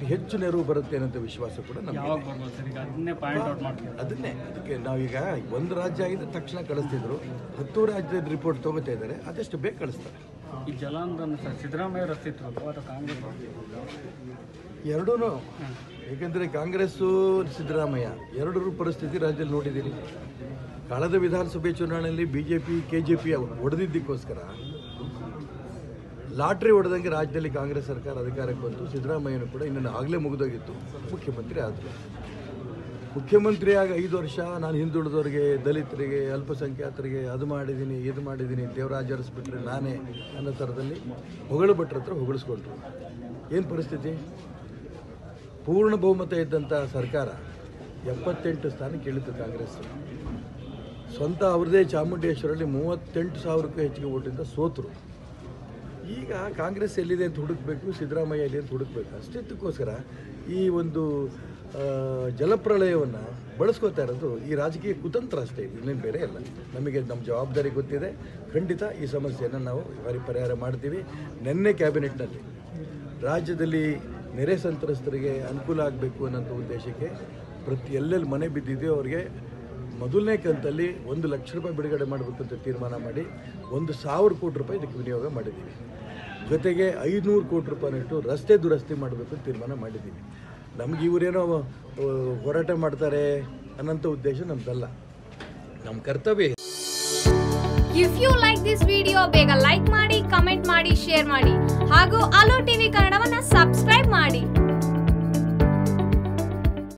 ಹೆಚ್ಚು ನೆರವು ಬರುತ್ತೆ ಅನ್ನೋ ವಿಶ್ವಾಸ ಕೂಡ ನಮಗೆ ಯಾವಾಗ ಬರ್ಬೋದು ಸರ್ ಈಗ ಅದನ್ನೇ ಪಾಯಿಂಟ್ ಔಟ್ ಮಾಡ್ತೀವಿ ಅದನ್ನೇ ಅದಕ್ಕೆ ನಾವೀಗ ಒಂದು ರಾಜ್ಯ ಆಗಿದ್ರೆ ತಕ್ಷಣ ಕಳಿಸ್ತಿದ್ರು ಹತ್ತು ರಾಜ್ಯದ ರಿಪೋರ್ಟ್ ತೊಗೋತಾ ಇದ್ದಾರೆ ಅದಷ್ಟು ಬೇಗ ಕಳಿಸ್ತಾರೆ ಈ ಜಲಾಂಧ್ರನ ಸರ್ ಸಿದ್ದರಾಮಯ್ಯ ಅಸ್ತಿತ್ವ ಅಥವಾ ಕಾಂಗ್ರೆಸ್ ಎರಡೂ ಏಕೆಂದರೆ ಕಾಂಗ್ರೆಸ್ಸು ಸಿದ್ದರಾಮಯ್ಯ ಎರಡರ ಪರಿಸ್ಥಿತಿ ರಾಜ್ಯದಲ್ಲಿ ನೋಡಿದ್ದೀರಿ ಕಳೆದ ವಿಧಾನಸಭೆ ಚುನಾವಣೆಯಲ್ಲಿ B J P K J P ಹೊಡೆದಿದ್ದಕ್ಕೋಸ್ಕರ ಲಾಟ್ರಿ ಹೊಡೆದಂಗೆ ರಾಜ್ಯದಲ್ಲಿ ಕಾಂಗ್ರೆಸ್ ಸರ್ಕಾರ ಅಧಿಕಾರಕ್ಕೆ ಬಂತು ಸಿದ್ದರಾಮಯ್ಯನು ಕೂಡ ಇನ್ನೊಂದು ಆಗಲೇ ಮುಗಿದೋಗಿತ್ತು ಮುಖ್ಯಮಂತ್ರಿ ಆದರು ಮುಖ್ಯಮಂತ್ರಿಯಾಗಿ ಐದು ವರ್ಷ ನಾನು ಹಿಂದುಳಿದವರಿಗೆ ದಲಿತರಿಗೆ ಅಲ್ಪಸಂಖ್ಯಾತರಿಗೆ ಅದು ಮಾಡಿದ್ದೀನಿ ಇದು ಮಾಡಿದ್ದೀನಿ ದೇವರಾಜ ಅರಸ್ಬಿಟ್ರೆ ನಾನೇ ಅನ್ನೋ ಥರದಲ್ಲಿ ಹೊಗಳು ಭಟ್ರ ಹತ್ರ ಹೊಗಳಿಸ್ಕೊಂಡ್ರು ಏನು ಪರಿಸ್ಥಿತಿ ಪೂರ್ಣ ಬಹುಮತ ಇದ್ದಂಥ ಸರ್ಕಾರ ಎಪ್ಪತ್ತೆಂಟು ಸ್ಥಾನಕ್ಕೆ ಇಳಿತು ಕಾಂಗ್ರೆಸ್ ಸ್ವಂತ ಅವ್ರದೇ ಚಾಮುಂಡೇಶ್ವರಲ್ಲಿ ಮೂವತ್ತೆಂಟು ಸಾವಿರಕ್ಕೂ ಹೆಚ್ಚಿಗೆ ಓಟಿಂದ ಸೋತರು ಈಗ ಕಾಂಗ್ರೆಸ್ ಎಲ್ಲಿದೆ ಅಂತ ಹುಡುಕ್ಬೇಕು ಸಿದ್ದರಾಮಯ್ಯ ಎಲ್ಲಿ ಅಂತ ಹುಡುಕ್ಬೇಕು ಅಷ್ಟಿದ್ದಕ್ಕೋಸ್ಕರ ಈ ಒಂದು ಆ, ಜಲಪ್ರಳಯವನ್ನು ಬಳಸ್ಕೋತಾ ಇರೋದು ಈ ರಾಜಕೀಯ ಕುತಂತ್ರ ಅಷ್ಟೇ ಇದು ಇನ್ನೇನು ಬೇರೆ ಅಲ್ಲ ನಮಗೆ ನಮ್ಮ ಜವಾಬ್ದಾರಿ ಗೊತ್ತಿದೆ ಖಂಡಿತ ಈ ಸಮಸ್ಯೆಯನ್ನು ನಾವು ಪರಿ ಪರಿಹಾರ ಮಾಡ್ತೀವಿ ನಿನ್ನೆ ಕ್ಯಾಬಿನೆಟ್ನಲ್ಲಿ ರಾಜ್ಯದಲ್ಲಿ ನೆರೆ ಸಂತ್ರಸ್ತರಿಗೆ ಅನುಕೂಲ ಆಗಬೇಕು ಅನ್ನೋಂಥ ಉದ್ದೇಶಕ್ಕೆ ಪ್ರತಿ ಎಲ್ಲೆಲ್ಲಿ ಮನೆ ಬಿದ್ದಿದೆಯೋ ಅವರಿಗೆ ಮೊದಲನೇ ಕಂತಲ್ಲಿ ಒಂದು ಲಕ್ಷ ರೂಪಾಯಿ ಬಿಡುಗಡೆ ಮಾಡಬೇಕು ಅಂತ ತೀರ್ಮಾನ ಮಾಡಿ ಒಂದು ಸಾವಿರ ಕೋಟಿ ರೂಪಾಯಿ ಇದಕ್ಕೆ ವಿನಿಯೋಗ ಮಾಡಿದ್ದೀವಿ ಜೊತೆಗೆ ಐನೂರು ಕೋಟಿ ರೂಪಾಯಿನಷ್ಟು ರಸ್ತೆ ದುರಸ್ತಿ ಮಾಡಬೇಕು ಅಂತ ತೀರ್ಮಾನ ಮಾಡಿದ್ದೀವಿ ನಮ್ಗೆ ಇವರೇನೋ ಆ, ಹೋರಾಟ ಮಾಡ್ತಾರೆ ಅನ್ನೋಂಥ ಉದ್ದೇಶ ನಮ್ದಲ್ಲ ನಮ್ಮ ಕರ್ತವ್ಯ ಇದೆ. If you like this video ಬೇಗ ಲೈಕ್ ಮಾಡಿ ಕಮೆಂಟ್ ಮಾಡಿ ಶೇರ್ ಮಾಡಿ ಹಾಗೂ ಅಲೋ ಟಿವಿ ಕನ್ನಡವನ್ನ ಸಬ್ಸ್ಕ್ರೈಬ್ ಮಾಡಿ